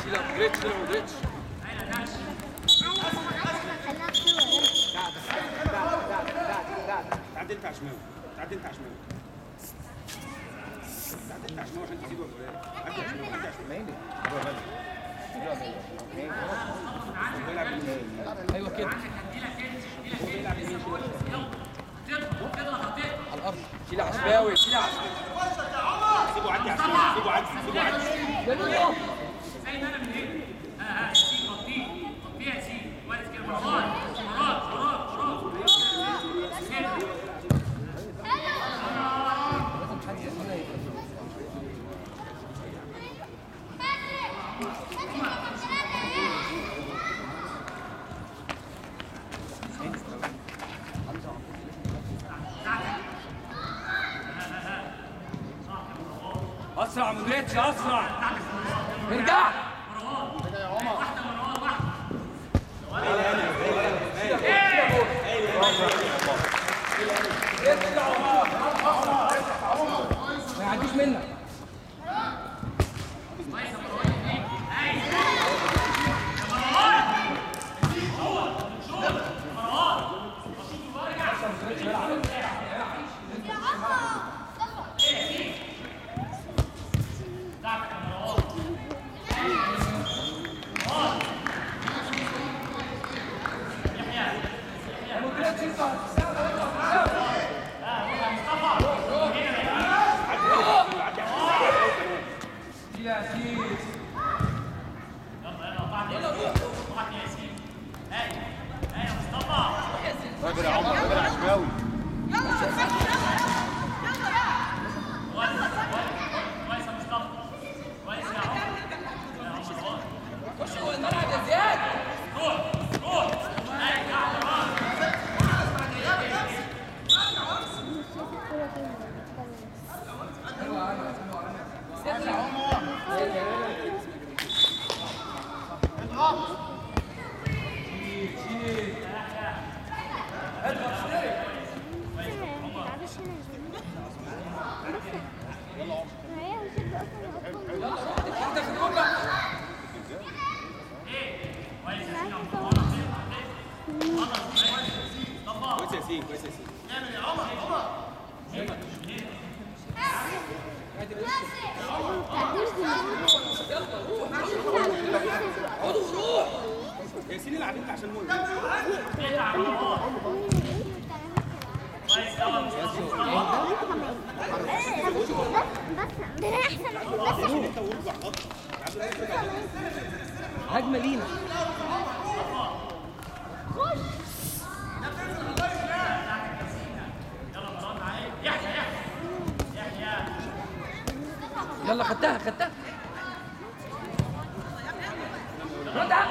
سيلا مودريتش سيلا مودريتش تعدي انت عشماوي تعدي انت عشماوي تعدي انت عشماوي عشان تزيد ولا ايه؟ عدي عشماوي عدي عشماوي هو بيلعب يمين. ايوه كده هو بيلعب يمين شوية. على الارض شيل عشماوي شيل عشماوي سيبه عدي عشماوي سيبه عدي سيبه عدي يلا يلا زي ما انا من هنا ها ها يا سيدي غطيه غطيه يا سيدي كويس كده مرات مرات مرات مرات كده اسرع مودريتش اسرع ارجع ما يعديش منك راجل يا عمر راجل عشماوي كويس يا مصطفى كويس يا عمر خش جوه الملعب يا زياد روح روح ارجع لورا انت في الجول بقى كويس يا سيدي كويس يا سيدي يا سيدي العب انت عشان هو هجمه لينا يلا خدتها خدتها ردها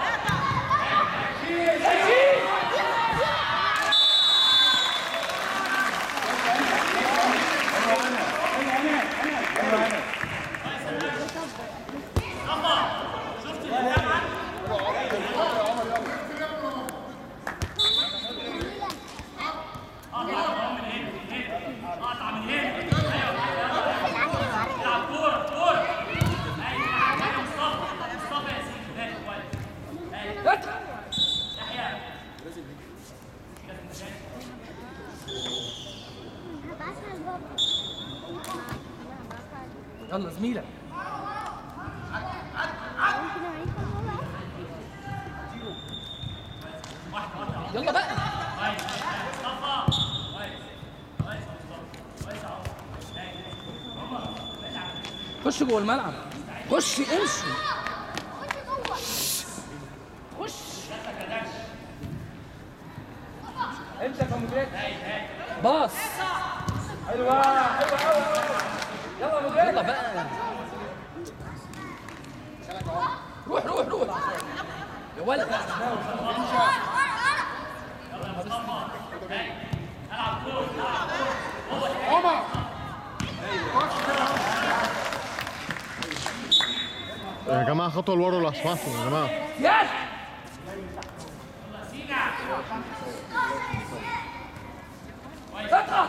اقطع من هنا العب كوره كوره ايوه يا مصطفى مصطفى يا سيدي ماشي كويس فتح يحيى يلا زميلك يلا بقى خش جوه الملعب خش امشي خش امسك يا مدرك باص حلوه حلوه قوي يلا يا مدرك يلا بقى روح روح روح يا ولد عمر يا جماعه خطوه لورا لو سمحتوا يا جماعه يس فتحة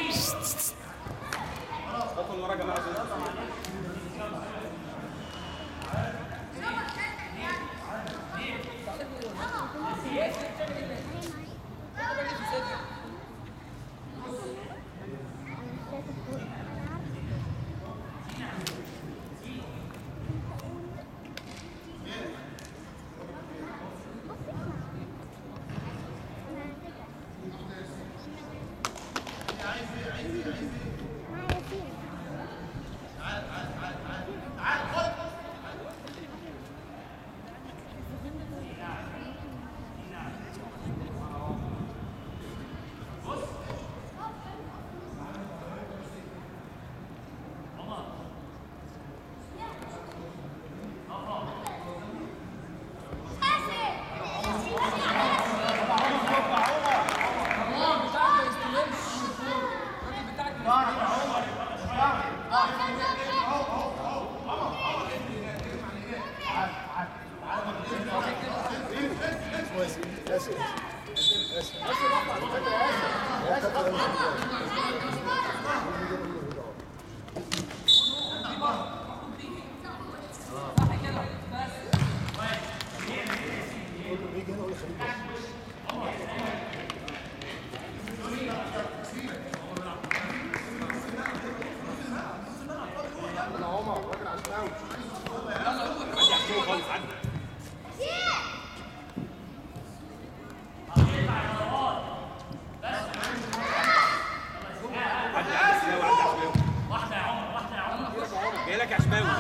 خطوه لورا يا جماعه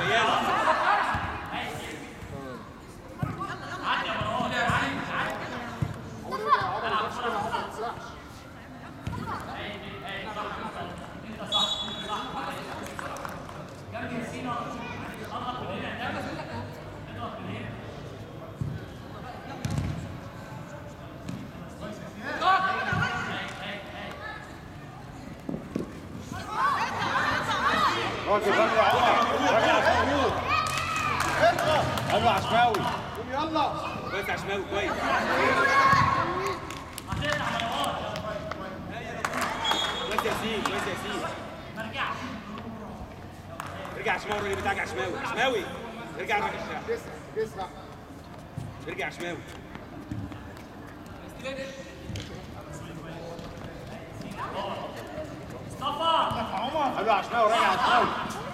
راجل راجل يا عمر راجل يا عمر ايوه عشماوي يلا كويس يا عشماوي كويس كويس يا سيدي كويس يا سيدي ارجع يا شماوي الراجل بتاعك يا شماوي شماوي ارجع الراجل بتاعك اسرع ارجع يا شماوي ايوه عشماوي راجع عشماوي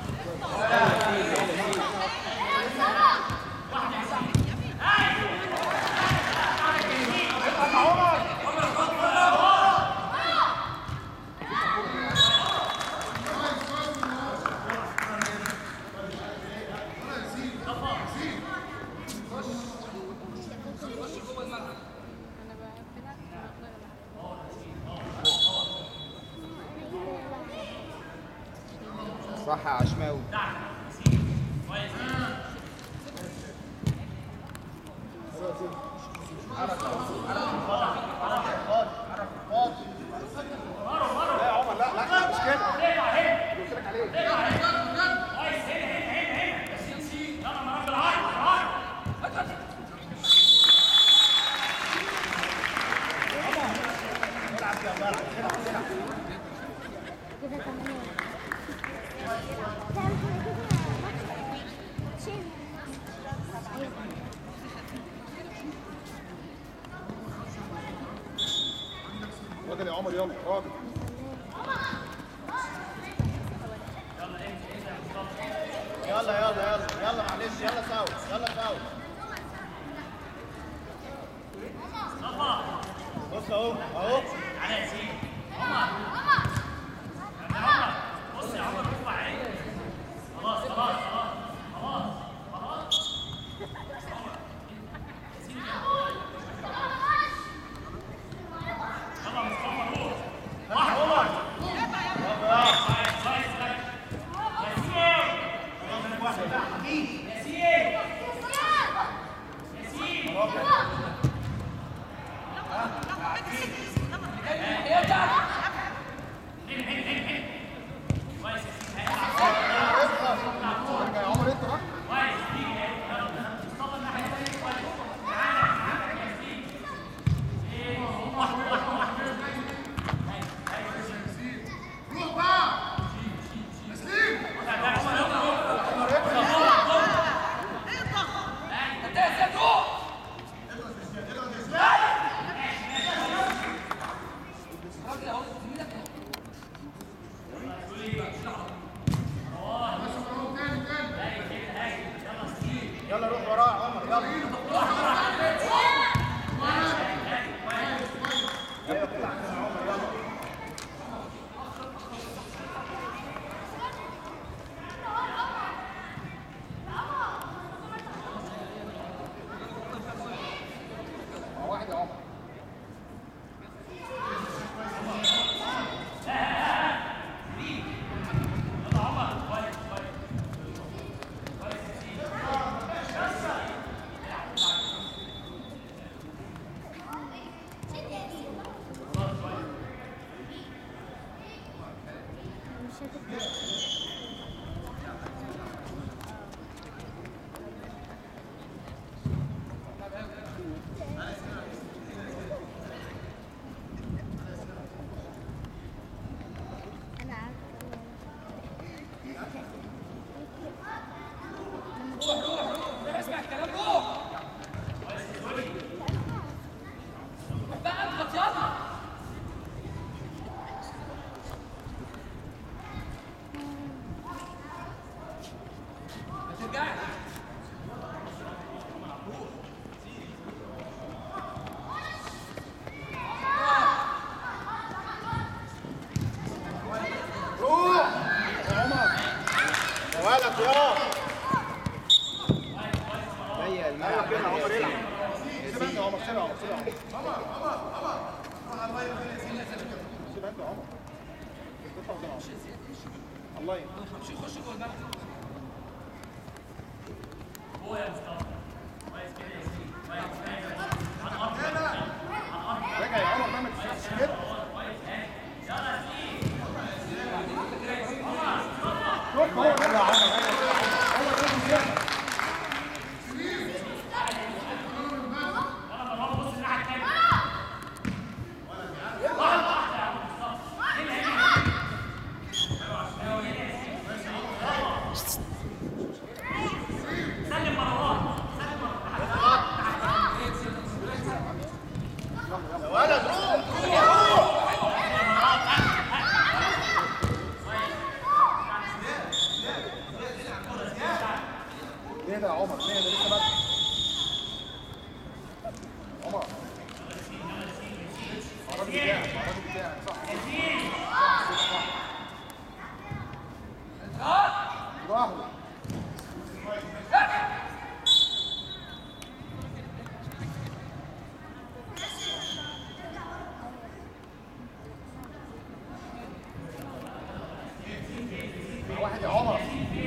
صح يا عشماوي لا يا عمر لا لا مش كده قلت لك عليه راجل يا عمر يلا راجل يلا يلا يلا يلا معلش يلا سوا يلا سوا بص اهو اهو ارجع يا عمر انت بقى يلا روح وراه يا عمر يلا واحد يا عمر سيبها يا عمر سيبها يا عمر سيبها انت يا عمر اطلع قدام عمر الله ينور هو يا مصطفى كويس كده يا سيدي كويس كويس راجع يا عمر ما تنساش كده شوف هو ده يا عمر هو ده المشكلة. بص الناحيه الثانيه سلم مروان ليه ده يا عمر ليه ده لسه بدري عمر الراجل بتاعك الراجل بتاعك صح لوحده مع واحد يا عمر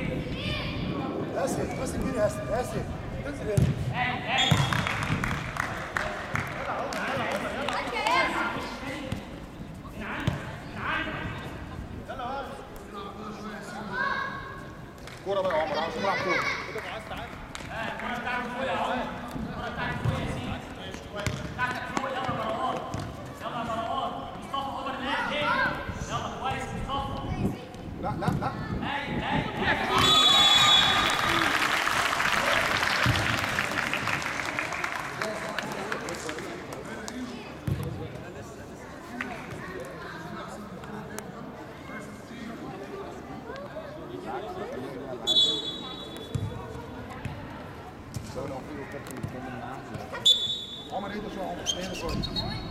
ياسر ماسك مين يا ياسر ياسر انزل هنا كورة بقى يا عمر عاوز نلعب كورة تحتك فوق يلا مروان يلا مروان مصطفى اوفر لا ليه يلا كويس مصطفى لا لا لا هاي هاي هاي عمر ايه ده شو عمر ايه ده شو سيب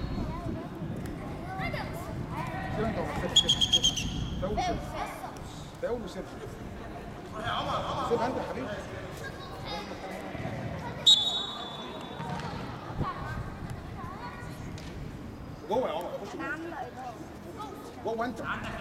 انت عمر سيب سيب سيب فاول سيب فاول وسيب سيبها انت يا حبيبي جوه يا عمر خش جوه جوه انت